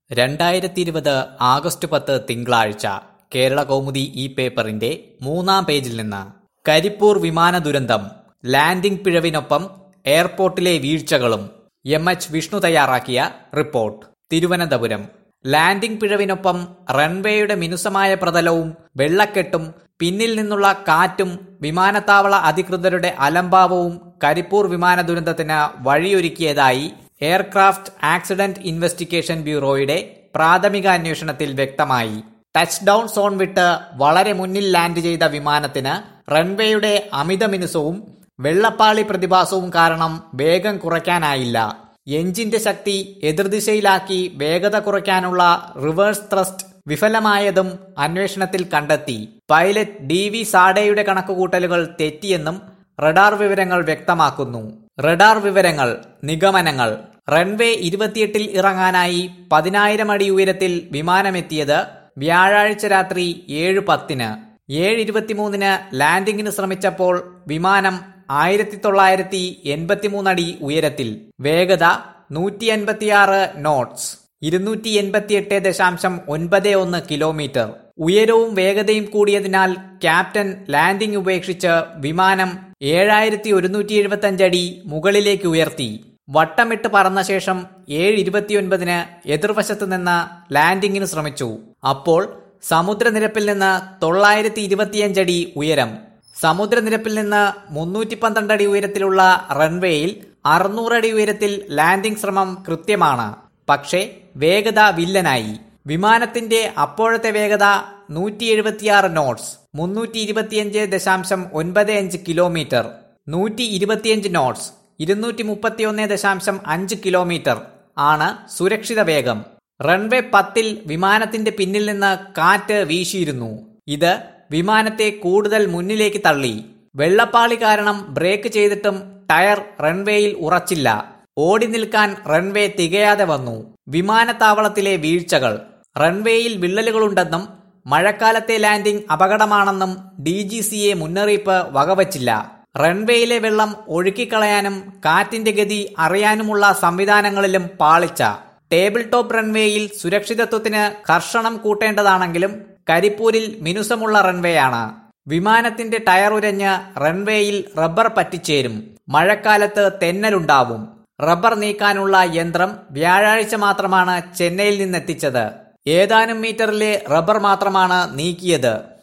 രണ്ടായിരത്തി ഇരുപത് ആഗസ്റ്റ് പത്ത് തിങ്കളാഴ്ച കേരള കൗമുദി ഈ പേപ്പറിന്റെ മൂന്നാം പേജിൽ നിന്ന് കരിപ്പൂർ വിമാന ദുരന്തം ലാൻഡിംഗ് പിഴവിനൊപ്പം എയർപോർട്ടിലെ വീഴ്ചകളും എം എച്ച് വിഷ്ണു തയ്യാറാക്കിയ റിപ്പോർട്ട് തിരുവനന്തപുരം ലാൻഡിംഗ് പിഴവിനൊപ്പം റൺവേയുടെ മിനുസമായ പ്രതലവും വെള്ളക്കെട്ടും പിന്നിൽ നിന്നുള്ള കാറ്റും വിമാനത്താവള അധികൃതരുടെ അലംഭാവവും കരിപ്പൂർ വിമാന ദുരന്തത്തിന് വഴിയൊരുക്കിയതായി എയർക്രാഫ്റ്റ് ആക്സിഡന്റ് ഇൻവെസ്റ്റിഗേഷൻ ബ്യൂറോയുടെ പ്രാഥമിക അന്വേഷണത്തിൽ വ്യക്തമായി ടച്ച് ഡൌൺ സോൺ വിട്ട് വളരെ മുന്നിൽ ലാൻഡ് ചെയ്ത വിമാനത്തിന് റൺവേയുടെ അമിത മിനുസവും വെള്ളപ്പാളി പ്രതിഭാസവും കാരണം വേഗം കുറയ്ക്കാനായില്ല എഞ്ചിന്റെ ശക്തി എതിർദിശയിലാക്കി വേഗത കുറയ്ക്കാനുള്ള റിവേഴ്സ് ത്രസ്റ്റ് വിഫലമായതും അന്വേഷണത്തിൽ കണ്ടെത്തി പൈലറ്റ് ഡി വി സാഡയുടെ കണക്കുകൂട്ടലുകൾ തെറ്റിയെന്നും റഡാർ വിവരങ്ങൾ വ്യക്തമാക്കുന്നു റഡാർ വിവരങ്ങൾ നിഗമനങ്ങൾ റൺവേ ഇരുപത്തിയെട്ടിൽ ഇറങ്ങാനായി പതിനായിരം അടി ഉയരത്തിൽ വിമാനമെത്തിയത് വ്യാഴാഴ്ച രാത്രി ഏഴ് പത്തിന് ഏഴ് ഇരുപത്തിമൂന്നിന് ലാൻഡിംഗിന് ശ്രമിച്ചപ്പോൾ വിമാനം ആയിരത്തി തൊള്ളായിരത്തി എൺപത്തിമൂന്ന് അടി ഉയരത്തിൽ വേഗത നൂറ്റി അൻപത്തിയാറ് നോട്ട്സ് ഇരുന്നൂറ്റി എൺപത്തിയെട്ട് ദശാംശം ഒൻപത് ഒന്ന് കിലോമീറ്റർ ഉയരവും വേഗതയും കൂടിയതിനാൽ ക്യാപ്റ്റൻ ലാൻഡിംഗ് ഉപേക്ഷിച്ച് വിമാനം ഏഴായിരത്തി ഒരുന്നൂറ്റി എഴുപത്തി അടി മുകളിലേക്ക് ഉയർത്തി വട്ടമിട്ട് പറന്ന ശേഷം ഏഴ് ഇരുപത്തിയൊൻപതിന് എതിർവശത്ത് നിന്ന് ലാൻഡിംഗിന് ശ്രമിച്ചു അപ്പോൾ സമുദ്രനിരപ്പിൽ നിന്ന് തൊള്ളായിരത്തി ഇരുപത്തിയഞ്ചടി ഉയരം സമുദ്രനിരപ്പിൽ നിന്ന് മുന്നൂറ്റി പന്ത്രണ്ട് അടി ഉയരത്തിലുള്ള റൺവേയിൽ അറുന്നൂറടി ഉയരത്തിൽ ലാൻഡിംഗ് ശ്രമം കൃത്യമാണ് പക്ഷേ വേഗത വില്ലനായി വിമാനത്തിന്റെ അപ്പോഴത്തെ വേഗത നൂറ്റി എഴുപത്തിയാറ് നോട്ട്സ് മുന്നൂറ്റി ഇരുപത്തിയഞ്ച് ദശാംശം ഒൻപത് അഞ്ച് കിലോമീറ്റർ നൂറ്റി ഇരുപത്തിയഞ്ച് നോട്ട്സ് ഇരുന്നൂറ്റി മുപ്പത്തിയൊന്ന് ദശാംശം അഞ്ച് കിലോമീറ്റർ ആണ് സുരക്ഷിത വേഗം റൺവേ പത്തിൽ വിമാനത്തിന്റെ പിന്നിൽ നിന്ന് കാറ്റ് വീശിയിരുന്നു ഇത് വിമാനത്തെ കൂടുതൽ മുന്നിലേക്ക് തള്ളി വെള്ളപ്പാളി കാരണം ബ്രേക്ക് ചെയ്തിട്ടും ടയർ റൺവേയിൽ ഉറച്ചില്ല ഓടി നിൽക്കാൻ റൺവേ തികയാതെ വന്നു വിമാനത്താവളത്തിലെ വീഴ്ചകൾ റൺവേയിൽ വിള്ളലുകളുണ്ടെന്നും മഴക്കാലത്തെ ലാൻഡിംഗ് അപകടമാണെന്നും ഡി ജി സി എ മുന്നറിയിപ്പ് വകവച്ചില്ല റൺവേയിലെ വെള്ളം ഒഴുക്കിക്കളയാനും കാറ്റിന്റെ ഗതി അറിയാനുമുള്ള സംവിധാനങ്ങളിലും പാളിച്ച ടേബിൾ ടോപ്പ് റൺവേയിൽ സുരക്ഷിതത്വത്തിന് കർഷണം കൂട്ടേണ്ടതാണെങ്കിലും കരിപ്പൂരിൽ മിനുസമുള്ള റൺവേയാണ് വിമാനത്തിന്റെ ടയർ ഉരഞ്ഞ് റൺവേയിൽ റബ്ബർ പറ്റിച്ചേരും മഴക്കാലത്ത് തെന്നലുണ്ടാവും റബ്ബർ നീക്കാനുള്ള യന്ത്രം വ്യാഴാഴ്ച മാത്രമാണ് ചെന്നൈയിൽ നിന്നെത്തിച്ചത് ഏതാനും മീറ്ററിലെ റബ്ബർ മാത്രമാണ് നീക്കിയത്